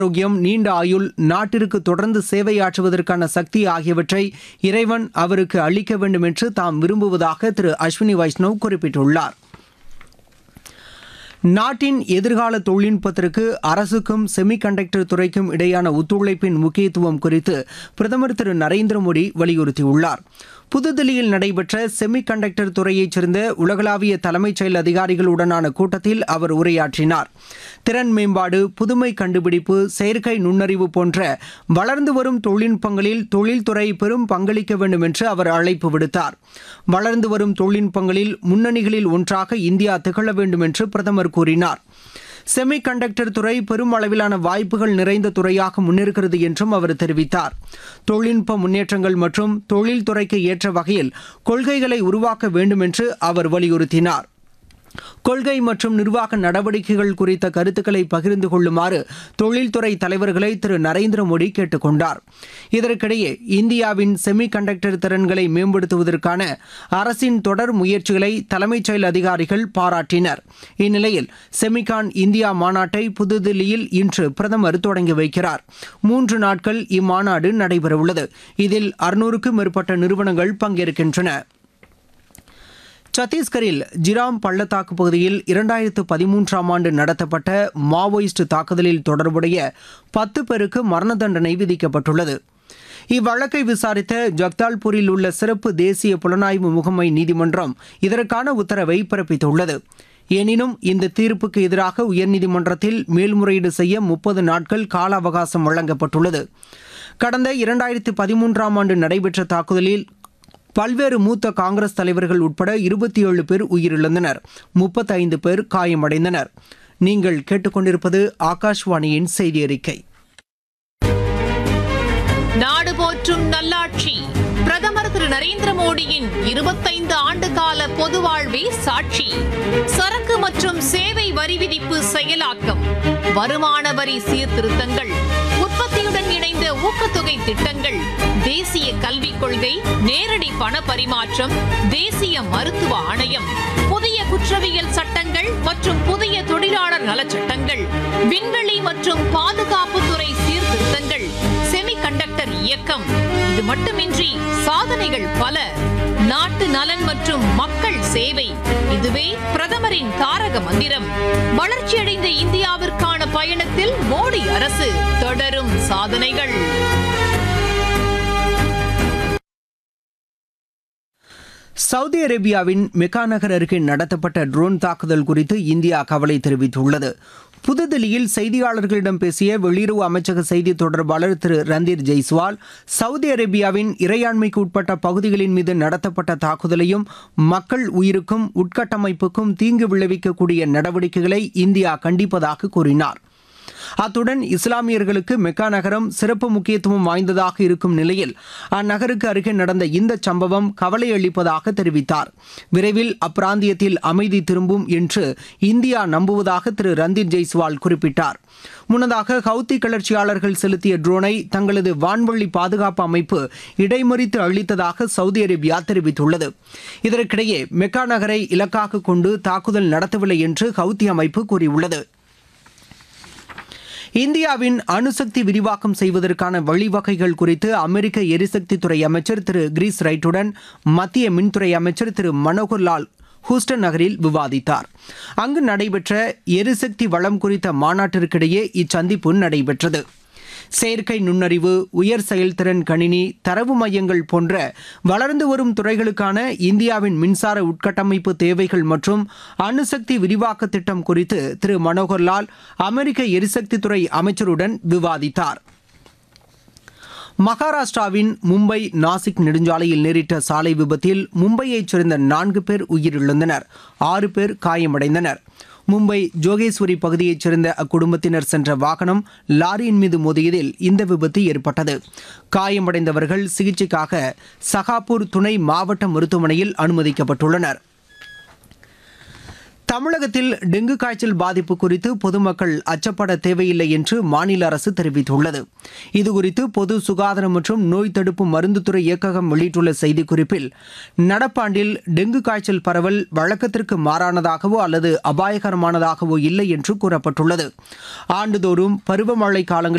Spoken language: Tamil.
ஆரோக்கியம் நீண்ட ஆயுள் நாட்டிற்கு தொடர்ந்து சேவையாற்றுவதற்கான சக்தி ஆகியவற்றை இறைவன் அவருக்கு அளிக்க வேண்டும் என்று தாம் விரும்புவதாக திரு அஸ்வினி வைஷ்ணவ் குறிப்பிட்டுள்ளார் நாட்டின் எதிர்கால தொழில்நுட்பத்திற்கு அரசுக்கும் செமிகண்டக்டர் துறைக்கும் இடையான ஒத்துழைப்பின் முக்கியத்துவம் குறித்து பிரதமர் திரு நரேந்திர மோடி வலியுறுத்தியுள்ளார் புதுதில்லியில் நடைபெற்ற செமிகண்டக்டர் துறையைச் சேர்ந்த உலகளாவிய தலைமைச் செயல் அதிகாரிகளுடனான கூட்டத்தில் அவர் உரையாற்றினார் திறன் மேம்பாடு புதுமை கண்டுபிடிப்பு செயற்கை நுண்ணறிவு போன்ற வளர்ந்து வரும் தொழில்நுட்பங்களில் தொழில்துறை பெரும் பங்களிக்க வேண்டும் என்று அவர் அழைப்பு விடுத்தார் வளர்ந்து வரும் தொழில்நுட்பங்களில் முன்னணிகளில் ஒன்றாக இந்தியா திகழ வேண்டும் என்று பிரதமர் கூறினார் செமி கண்டக்டர் துறை பெரும் அளவிலான வாய்ப்புகள் நிறைந்த துறையாக முன்னிருக்கிறது என்றும் அவர் தெரிவித்தார் தொழில்நுட்ப முன்னேற்றங்கள் மற்றும் தொழில்துறைக்கு ஏற்ற வகையில் கொள்கைகளை உருவாக்க வேண்டும் என்று அவர் வலியுறுத்தினார் கொள்கை மற்றும் நிர்வாக நடவடிக்கைகள் குறித்த கருத்துக்களை பகிர்ந்து கொள்ளுமாறு தொழில்துறை தலைவர்களை திரு நரேந்திர மோடி கேட்டுக் கொண்டார் இதற்கிடையே இந்தியாவின் செமி கண்டக்டர் திறன்களை மேம்படுத்துவதற்கான அரசின் தொடர் முயற்சிகளை தலைமைச் செயல் அதிகாரிகள் பாராட்டினர் இந்நிலையில் செமிகான் இந்தியா மாநாட்டை புதுதில்லியில் இன்று பிரதமர் தொடங்கி வைக்கிறார் மூன்று நாட்கள் இம்மாநாடு நடைபெறவுள்ளது இதில் அறுநூறுக்கும் மேற்பட்ட நிறுவனங்கள் பங்கேற்கின்றன சத்தீஸ்கரில் ஜிராம் பள்ளத்தாக்கு பகுதியில் இரண்டாயிரத்து பதிமூன்றாம் ஆண்டு நடத்தப்பட்ட மாவோயிஸ்ட் தாக்குதலில் தொடர்புடைய பத்து பேருக்கு மரண தண்டனை விதிக்கப்பட்டுள்ளது இவ்வழக்கை விசாரித்த ஜக்தால்பூரில் உள்ள சிறப்பு தேசிய புலனாய்வு முகமை நீதிமன்றம் இதற்கான உத்தரவை பிறப்பித்துள்ளது எனினும் இந்த தீர்ப்புக்கு எதிராக உயர்நீதிமன்றத்தில் மேல்முறையீடு செய்ய முப்பது நாட்கள் கால அவகாசம் வழங்கப்பட்டுள்ளது கடந்த இரண்டாயிரத்து பதிமூன்றாம் ஆண்டு நடைபெற்ற தாக்குதலில் பல்வேறு மூத்த காங்கிரஸ் தலைவர்கள் உட்பட இருபத்தி ஏழு பேர் உயிரிழந்தனர் முப்பத்தைந்து பேர் காயமடைந்தனர் நீங்கள் கேட்டுக்கொண்டிருப்பது ஆகாஷ்வாணியின் செய்தி அறிக்கை நாடு போற்றும் நல்லாட்சி பிரதமர் திரு நரேந்திர மோடியின் இருபத்தைந்து ஆண்டு கால பொது வாழ்வே சாட்சி சரக்கு மற்றும் சேவை வரி விதிப்பு செயலாக்கம் வருமான வரி சீர்திருத்தங்கள் உற்பத்தியுடன் இணைந்த ஊக்கத்தொகை திட்டங்கள் தேசிய கல்விக் கொள்கை நேரடி பண பரிமாற்றம் தேசிய மருத்துவ ஆணையம் புதிய குற்றவியல் சட்டங்கள் மற்றும் புதிய தொழிலாளர் நலச்சட்டங்கள் விண்வெளி மற்றும் பாதுகாப்புத்துறை சீர்திருத்தங்கள் செமி கண்டக்டர் இயக்கம் இது மட்டுமின்றி சாதனைகள் பல நாட்டு நலன் மற்றும் மக்கள் சேவை இதுவே பிரதமரின் தாரக மந்திரம் வளர்ச்சியடைந்த இந்தியாவிற்கான பயணத்தில் மோடி அரசு தொடரும் சாதனைகள் சவுதி அரேபியாவின் மெக்கா நகர் அருகே நடத்தப்பட்ட ட்ரோன் தாக்குதல் குறித்து இந்தியா கவலை தெரிவித்துள்ளது புதுதில்லியில் செய்தியாளர்களிடம் பேசிய வெளியுறவு அமைச்சக செய்தி தொடர்பாளர் திரு ரந்தீர் ஜெய்ஸ்வால் சவுதி அரேபியாவின் இறையாண்மைக்கு உட்பட்ட பகுதிகளின் மீது நடத்தப்பட்ட தாக்குதலையும் மக்கள் உயிருக்கும் உட்கட்டமைப்புக்கும் தீங்கு விளைவிக்கக்கூடிய நடவடிக்கைகளை இந்தியா கண்டிப்பதாக கூறினார் அத்துடன் இஸ்லாமியர்களுக்கு மெக்கா நகரம் சிறப்பு முக்கியத்துவம் வாய்ந்ததாக இருக்கும் நிலையில் அந்நகருக்கு அருகே நடந்த இந்த சம்பவம் கவலை அளிப்பதாக தெரிவித்தார் விரைவில் அப்பிராந்தியத்தில் அமைதி திரும்பும் என்று இந்தியா நம்புவதாக திரு ரந்தீர் ஜெய்ஸ்வால் குறிப்பிட்டார் முன்னதாக ஹவுத்தி கிளர்ச்சியாளர்கள் செலுத்திய ட்ரோனை தங்களது வான்வழி பாதுகாப்பு அமைப்பு இடைமறித்து அழித்ததாக சவுதி அரேபியா தெரிவித்துள்ளது இதற்கிடையே மெக்கா நகரை இலக்காக கொண்டு தாக்குதல் நடத்தவில்லை என்று ஹவுத்தி அமைப்பு கூறியுள்ளது இந்தியாவின் அணுசக்தி விரிவாக்கம் செய்வதற்கான வழிவகைகள் குறித்து அமெரிக்க எரிசக்தித்துறை அமைச்சர் திரு கிரீஸ் ரைட்டுடன் மத்திய மின்துறை அமைச்சர் திரு மனோகர் லால் ஹூஸ்டன் நகரில் விவாதித்தார் அங்கு நடைபெற்ற எரிசக்தி வளம் குறித்த மாநாட்டிற்கிடையே இச்சந்திப்பு நடைபெற்றது செயற்கை நுண்ணறிவு உயர் செயல்திறன் கணினி தரவு மையங்கள் போன்ற வளர்ந்து வரும் துறைகளுக்கான இந்தியாவின் மின்சார உட்கட்டமைப்பு தேவைகள் மற்றும் அணுசக்தி விரிவாக்க திட்டம் குறித்து திரு மனோகர்லால் அமெரிக்க எரிசக்தித்துறை அமைச்சருடன் விவாதித்தார் மகாராஷ்டிராவின் மும்பை நாசிக் நெடுஞ்சாலையில் நேரிட்ட சாலை விபத்தில் மும்பையைச் சேர்ந்த நான்கு பேர் உயிரிழந்தனர் ஆறு பேர் காயமடைந்தனர் மும்பை ஜோகேஸ்வரி பகுதியைச் சேர்ந்த அக்குடும்பத்தினர் சென்ற வாகனம் லாரியின் மீது மோதியதில் இந்த விபத்து ஏற்பட்டது காயமடைந்தவர்கள் சிகிச்சைக்காக சகாப்பூர் துணை மாவட்ட மருத்துவமனையில் அனுமதிக்கப்பட்டுள்ளனர் தமிழகத்தில் டெங்கு காய்ச்சல் பாதிப்பு குறித்து பொதுமக்கள் அச்சப்பட தேவையில்லை என்று மாநில அரசு தெரிவித்துள்ளது இதுகுறித்து பொது சுகாதாரம் மற்றும் நோய் தடுப்பு மருந்துத்துறை இயக்ககம் வெளியிட்டுள்ள செய்திக்குறிப்பில் நடப்பாண்டில் டெங்கு காய்ச்சல் பரவல் வழக்கத்திற்கு மாறானதாகவோ அல்லது அபாயகரமானதாகவோ இல்லை என்று கூறப்பட்டுள்ளது ஆண்டுதோறும் பருவமழை காலங்களில்